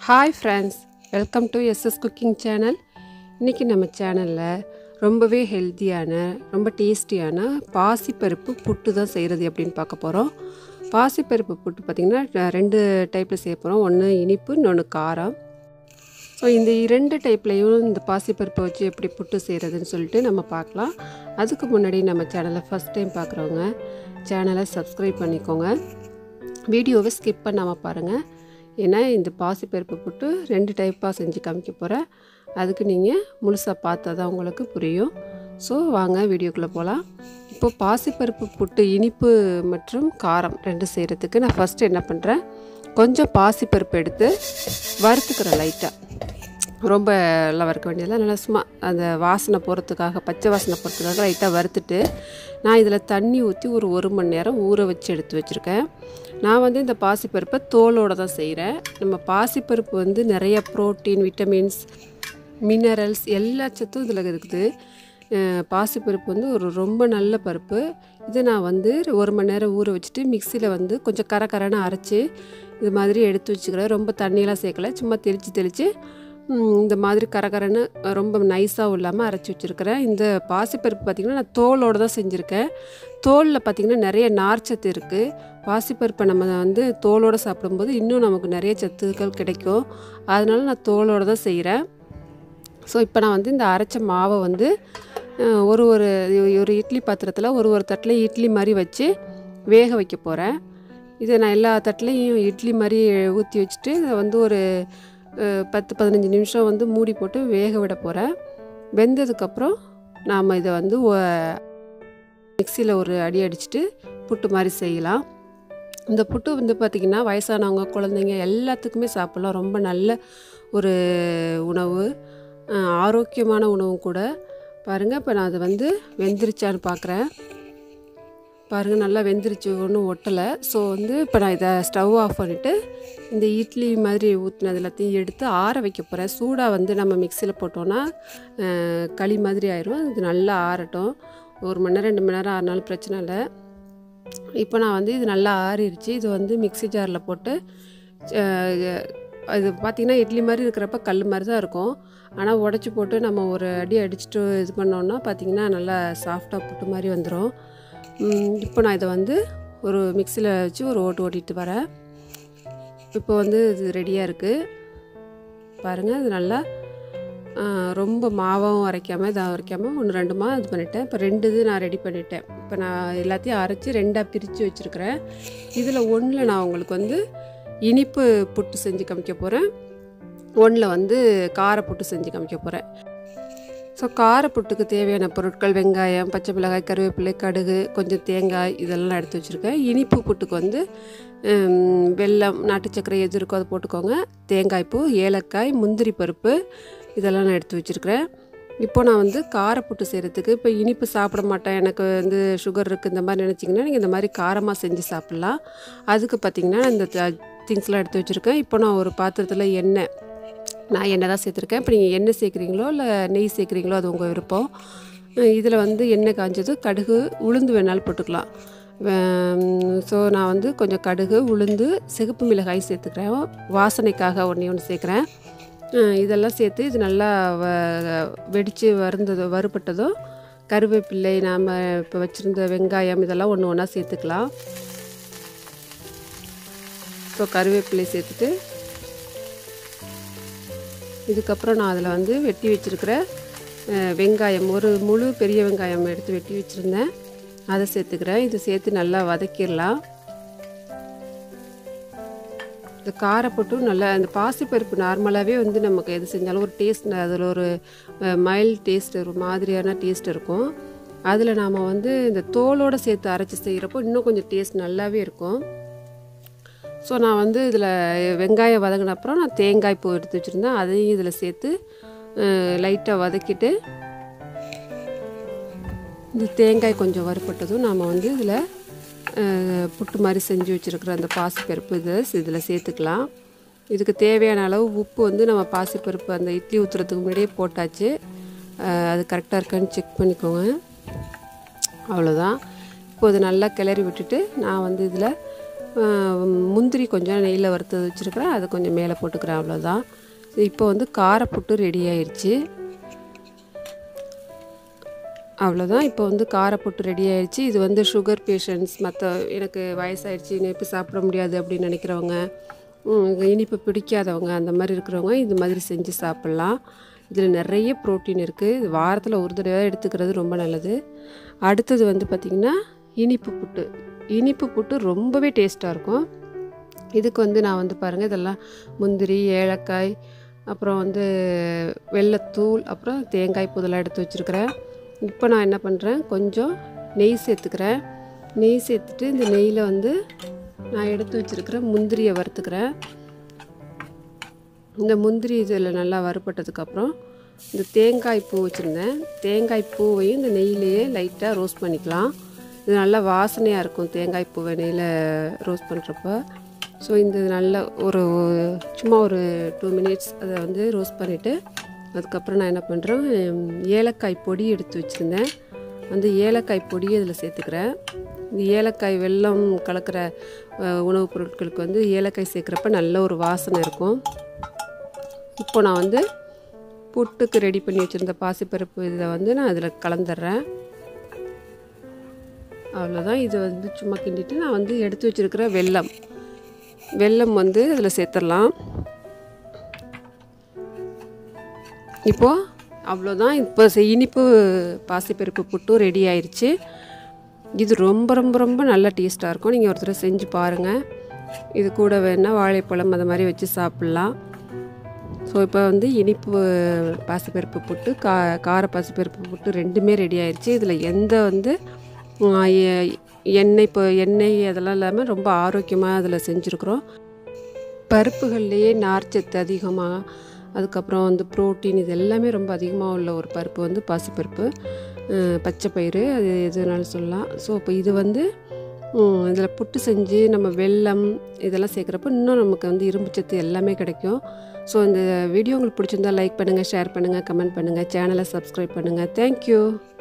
hi friends welcome to SS cooking channel இன்றைக்கி நம்ம சேனலில் ரொம்பவே ஹெல்த்தியான ரொம்ப டேஸ்டியான பாசிப்பருப்பு புட்டு தான் செய்கிறது எப்படின்னு பார்க்க போகிறோம் பாசிப்பருப்பு புட்டு பார்த்திங்கன்னா ரெண்டு டைப்பில் செய்ய போகிறோம் ஒன்று இனிப்பு இன்னொன்று காரம் ஸோ இந்த இரண்டு டைப்லேயும் இந்த பாசிப்பருப்பை வச்சு எப்படி புட்டு செய்கிறதுன்னு சொல்லிட்டு நம்ம பார்க்கலாம் அதுக்கு முன்னாடி நம்ம சேனலை ஃபஸ்ட் டைம் பார்க்குறவங்க சேனலை சப்ஸ்கிரைப் பண்ணிக்கோங்க வீடியோவை ஸ்கிப் பண்ணாமல் பாருங்கள் ஏன்னா இந்த பாசிப்பருப்பு புட்டு ரெண்டு டைப்பாக செஞ்சு காமிக்க போகிறேன் அதுக்கு நீங்கள் முழுசாக பார்த்தா தான் உங்களுக்கு புரியும் ஸோ வாங்க வீடியோக்குள்ளே போகலாம் இப்போது பாசிப்பருப்பு புட்டு இனிப்பு மற்றும் காரம் ரெண்டு செய்கிறதுக்கு நான் ஃபஸ்ட்டு என்ன பண்ணுறேன் கொஞ்சம் பாசிப்பருப்பு எடுத்து வறுத்துக்கிறேன் லைட்டாக ரொம்ப எல்லாம் வறுக்க வேண்டியதில்லை நல்லா சும்மா அந்த வாசனை போகிறதுக்காக பச்சை வாசனை போகிறதுக்காக லைட்டாக வறுத்துட்டு நான் இதில் தண்ணி ஊற்றி ஒரு ஒரு மணி நேரம் ஊற வச்சு எடுத்து வச்சுருக்கேன் நான் வந்து இந்த பாசிப்பருப்பை தோலோடு தான் செய்கிறேன் நம்ம பாசிப்பருப்பு வந்து நிறைய ப்ரோட்டீன் விட்டமின்ஸ் மினரல்ஸ் எல்லா சத்தும் இதில் இருக்குது பாசிப்பருப்பு வந்து ஒரு ரொம்ப நல்ல பருப்பு இதை நான் வந்து ஒரு மணி நேரம் ஊற வச்சுட்டு மிக்சியில் வந்து கொஞ்சம் கர கரன்னு அரைச்சி இது மாதிரி எடுத்து வச்சுக்கிறேன் ரொம்ப தண்ணியெலாம் சேர்க்கல சும்மா தெளித்து தெளித்து இந்த மாதிரி கரகரன்னு ரொம்ப நைஸாகவும் இல்லாமல் அரைச்சி வச்சுருக்கிறேன் இந்த பாசிப்பருப்பு பார்த்திங்கன்னா நான் தோலோடு தான் செஞ்சுருக்கேன் தோலில் பார்த்திங்கன்னா நிறைய நார்ச்சத்து இருக்குது பாசிப்பருப்பை நம்ம வந்து தோலோடு சாப்பிடும்போது இன்னும் நமக்கு நிறைய சத்துக்கள் கிடைக்கும் அதனால நான் தோலோடு தான் செய்கிறேன் ஸோ இப்போ நான் வந்து இந்த அரைச்ச மாவை வந்து ஒரு ஒரு ஒரு இட்லி பாத்திரத்தில் ஒரு ஒரு தட்டில் இட்லி மாதிரி வச்சு வேக வைக்க போகிறேன் இதை நான் எல்லா தட்டிலையும் இட்லி மாதிரி ஊற்றி வச்சுட்டு இதை வந்து ஒரு பத்து பதினஞ்சு நிமிஷம் வந்து மூடி போட்டு வேக விட போகிறேன் வெந்ததுக்கப்புறம் நாம் இதை வந்து மிக்சியில் ஒரு அடி அடிச்சுட்டு புட்டு மாதிரி செய்யலாம் இந்த புட்டு வந்து பார்த்திங்கன்னா வயசானவங்க குழந்தைங்க எல்லாத்துக்குமே சாப்பிட்லாம் ரொம்ப நல்ல ஒரு உணவு ஆரோக்கியமான உணவும் கூட பாருங்கள் இப்போ நான் அதை வந்து வெந்துருச்சான்னு பார்க்குறேன் பாருங்கள் நல்லா வெந்துருச்சு ஒன்றும் ஒட்டலை ஸோ வந்து இப்போ நான் இதை ஸ்டவ் ஆஃப் பண்ணிவிட்டு இந்த இட்லி மாதிரி ஊற்றினது எல்லாத்தையும் எடுத்து ஆற வைக்க போகிறேன் சூடாக வந்து நம்ம மிக்சியில் போட்டோன்னா களி மாதிரி ஆயிரும் இது நல்லா ஆறட்டும் ஒரு மணி நேரம் ரெண்டு மணி நேரம் ஆறினாலும் பிரச்சனை இல்லை இப்போ நான் வந்து இது நல்லா ஆறிடுச்சு இது வந்து மிக்சி ஜாரில் போட்டு இது பார்த்திங்கன்னா இட்லி மாதிரி இருக்கிறப்ப கல் மாதிரி தான் இருக்கும் ஆனால் உடச்சி போட்டு நம்ம ஒரு அடி அடிச்சுட்டு இது பண்ணோன்னா பார்த்திங்கன்னா நல்லா சாஃப்டாக புட்டு மாதிரி வந்துடும் இப்போ நான் இதை வந்து ஒரு மிக்சியில் வச்சு ஒரு ஓட்டு ஓட்டிட்டு வரேன் இப்போ வந்து இது ரெடியாக இருக்குது பாருங்கள் இது நல்லா ரொம்ப மாவும் அரைக்காமல் இதாக அரைக்காமல் ஒன்று ரெண்டுமா இது பண்ணிட்டேன் இப்போ ரெண்டு இது நான் ரெடி பண்ணிட்டேன் இப்போ நான் எல்லாத்தையும் அரைச்சி ரெண்டாக பிரித்து வச்சுருக்கிறேன் இதில் ஒன்றில் நான் உங்களுக்கு வந்து இனிப்பு புட்டு செஞ்சு காமிக்க போகிறேன் ஒன்றில் வந்து கார புட்டு செஞ்சு காமிக்க போகிறேன் ஸோ காரப்புட்டுக்கு தேவையான பொருட்கள் வெங்காயம் பச்சை மிளகாய் கருவேப்பிலை கடுகு கொஞ்சம் தேங்காய் இதெல்லாம் எடுத்து வச்சுருக்கேன் இனிப்பு புட்டுக்கு வந்து வெல்லம் நாட்டு சர்க்கரை எது இருக்கோ அதை போட்டுக்கோங்க தேங்காய் பூ ஏலக்காய் முந்திரி பருப்பு இதெல்லாம் நான் எடுத்து வச்சுருக்கிறேன் இப்போ நான் வந்து காரப்புட்டு செய்கிறதுக்கு இப்போ இனிப்பு சாப்பிட மாட்டேன் எனக்கு வந்து சுகர் இருக்குது இந்த மாதிரி நினச்சிங்கன்னா நீங்கள் இந்த மாதிரி காரமாக செஞ்சு சாப்பிட்லாம் அதுக்கு பார்த்திங்கன்னா இந்த திங்ஸ்லாம் எடுத்து வச்சுருக்கேன் இப்போ நான் ஒரு பாத்திரத்தில் எண்ணெய் நான் எண்ணெய் தான் சேர்த்துருக்கேன் இப்போ நீங்கள் எண்ணெய் சேர்க்குறீங்களோ இல்லை நெய் சேர்க்குறீங்களோ அது உங்கள் விருப்பம் இதில் வந்து எண்ணெய் காஞ்சது கடுகு உளுந்து வேணாலும் போட்டுக்கலாம் ஸோ நான் வந்து கொஞ்சம் கடுகு உளுந்து சிகப்பு மிளகாய் சேர்த்துக்கிறேன் வாசனைக்காக ஒன்றே ஒன்று சேர்க்குறேன் இதெல்லாம் சேர்த்து இது நல்லா வ வெடித்து வருந்ததோ வறுபட்டதும் கருவேப்பிள்ளை நாம் இப்போ வச்சுருந்த வெங்காயம் இதெல்லாம் ஒன்று ஒன்றா சேர்த்துக்கலாம் ஸோ கருவேப்பிலை சேர்த்துட்டு இதுக்கப்புறம் நான் அதில் வந்து வெட்டி வச்சுருக்கிற வெங்காயம் ஒரு முழு பெரிய வெங்காயம் எடுத்து வெட்டி வச்சுருந்தேன் அதை சேர்த்துக்கிறேன் இது சேர்த்து நல்லா வதக்கிடலாம் இந்த காரப்பட்டும் நல்லா அந்த பாசிப்பருப்பு நார்மலாகவே வந்து நமக்கு எது செஞ்சாலும் ஒரு டேஸ்ட் அதில் ஒரு மைல்ட் டேஸ்ட் ஒரு மாதிரியான டேஸ்ட் இருக்கும் அதில் நாம் வந்து இந்த தோலோடு சேர்த்து அரைச்சி செய்கிறப்போ இன்னும் கொஞ்சம் டேஸ்ட் நல்லாவே இருக்கும் ஸோ நான் வந்து இதில் வெங்காயம் வதங்கின அப்புறம் நான் தேங்காய் பூ எடுத்து வச்சுருந்தேன் அதையும் இதில் சேர்த்து லைட்டாக வதக்கிட்டு இந்த தேங்காய் கொஞ்சம் வறுப்பட்டதும் நாம் வந்து இதில் புட்டு மாதிரி செஞ்சு வச்சுருக்கிற அந்த பாசிப்பருப்பு இதை இதில் சேர்த்துக்கலாம் இதுக்கு தேவையான அளவு உப்பு வந்து நம்ம பாசிப்பருப்பு அந்த இட்லி ஊற்றுறதுக்கு முன்னாடியே போட்டாச்சு அது கரெக்டாக இருக்கான்னு செக் பண்ணிக்கோங்க அவ்வளோதான் இப்போ இது நல்லா கிளறி விட்டுட்டு நான் வந்து இதில் ஆஹ் முந்திரி கொஞ்சம் நெய்யில் வறுத்து வச்சுருக்கிறேன் அதை கொஞ்சம் மேலே போட்டுக்கிறேன் அவ்வளோதான் இப்போ வந்து காரப்புட்டு ரெடி ஆயிடுச்சு அவ்வளோதான் இப்போ வந்து காரப்புட்டு ரெடி ஆயிடுச்சு இது வந்து சுகர் பேஷண்ட்ஸ் மற்ற எனக்கு வயசாயிடுச்சு இனிப்பு சாப்பிட முடியாது அப்படின்னு நினைக்கிறவங்க ம், இனிப்பு பிடிக்காதவங்க அந்த மாதிரி இருக்கிறவங்க இது மாதிரி செஞ்சு சாப்பிட்லாம் இதில் நிறைய ப்ரோட்டீன் இருக்குது இது வாரத்தில் ஒரு தடவை எடுத்துக்கிறது ரொம்ப நல்லது அடுத்தது வந்து பார்த்திங்கன்னா இனிப்பு புட்டு இனிப்பு புட்டு ரொம்பவே டேஸ்ட்டாக இருக்கும் இதுக்கு வந்து நான் வந்து பாருங்கள் இதெல்லாம் முந்திரி ஏலக்காய் அப்புறம் வந்து வெள்ளத்தூள் அப்புறம் தேங்காய் பூதெல்லாம் எடுத்து வச்சுருக்கிறேன் இப்போ நான் என்ன பண்ணுறேன் கொஞ்சம் நெய் சேர்த்துக்கிறேன் நெய் சேர்த்துட்டு இந்த நெய்யில் வந்து நான் எடுத்து வச்சுருக்கிற முந்திரியை வறுத்துக்கிறேன் இந்த முந்திரி இதில் நல்லா வறுபட்டதுக்கப்புறம் இந்த தேங்காய் பூ வச்சுருந்தேன் தேங்காய் பூவையும் இந்த நெய்யிலேயே லைட்டாக ரோஸ்ட் பண்ணிக்கலாம் இது நல்லா வாசனையாக இருக்கும் தேங்காய் பூவை நெய்யில் ரோஸ்ட் பண்ணுறப்ப ஸோ இந்த நல்ல ஒரு சும்மா ஒரு டூ மினிட்ஸ் அதை வந்து ரோஸ்ட் பண்ணிவிட்டு அதுக்கப்புறம் நான் என்ன பண்ணுறேன் ஏலக்காய் பொடி எடுத்து வச்சுருந்தேன் அந்த ஏலக்காய் பொடியை இதில் சேர்த்துக்கிறேன் இந்த ஏலக்காய் வெல்லம் கலக்கிற அஹ், உணவுப் பொருட்களுக்கு வந்து ஏலக்காய் சேர்க்குறப்ப நல்ல ஒரு வாசனை இருக்கும் இப்போ நான் வந்து புட்டுக்கு ரெடி பண்ணி வச்சுருந்த பாசிப்பருப்பு இதை வந்து நான் அதில் கலந்துடுறேன் அவ்வளோதான் இது வந்து சும்மா கிண்டிட்டு நான் வந்து எடுத்து வச்சுருக்கிற வெல்லம் வெல்லம் வந்து அதில் சேர்த்துடலாம் இப்போது அவ்வளோதான் இப்போ செ- இனிப்பு பாசிப்பருப்பு புட்டும் ரெடி ஆயிருச்சு இது ரொம்ப ரொம்ப ரொம்ப நல்ல டேஸ்ட்டாக இருக்கும் நீங்கள் ஒருத்தர் செஞ்சு பாருங்கள் இது கூட வேணால் வாழைப்பழம் அது மாதிரி வச்சு சாப்பிட்லாம் ஸோ இப்போ வந்து இனிப்பு பாசிப்பருப்பு புட்டு கா கார பாசிப்பருப்பு புட்டு ரெண்டுமே ரெடி ஆயிருச்சு இதில் எந்த வந்து ஆ, எ- எண்ணெய் இப்போ எண்ணெய் அதெல்லாம் இல்லாமல் ரொம்ப ஆரோக்கியமாக அதில் செஞ்சுருக்குறோம் பருப்புகள்லேயே நார்ச்சத்து அதிகமாக அதுக்கப்புறம் வந்து புரோட்டீன் இது எல்லாமே ரொம்ப அதிகமாக உள்ள ஒரு பருப்பு வந்து பாசிப்பருப்பு அஹ், பச்சை பயிறு அது எதுனாலும் சொல்லலாம் ஸோ இப்போ இது வந்து இதில் புட்டு செஞ்சு நம்ம வெல்லம் இதெல்லாம் சேர்க்குறப்ப இன்னும் நமக்கு வந்து இரும்புச்சத்து எல்லாமே கிடைக்கும் ஸோ இந்த வீடியோ உங்களுக்கு பிடிச்சிருந்தா லைக் பண்ணுங்கள் ஷேர் பண்ணுங்கள் கமெண்ட் பண்ணுங்கள் சேனலை சப்ஸ்கிரைப் பண்ணுங்கள் தேங்க்யூ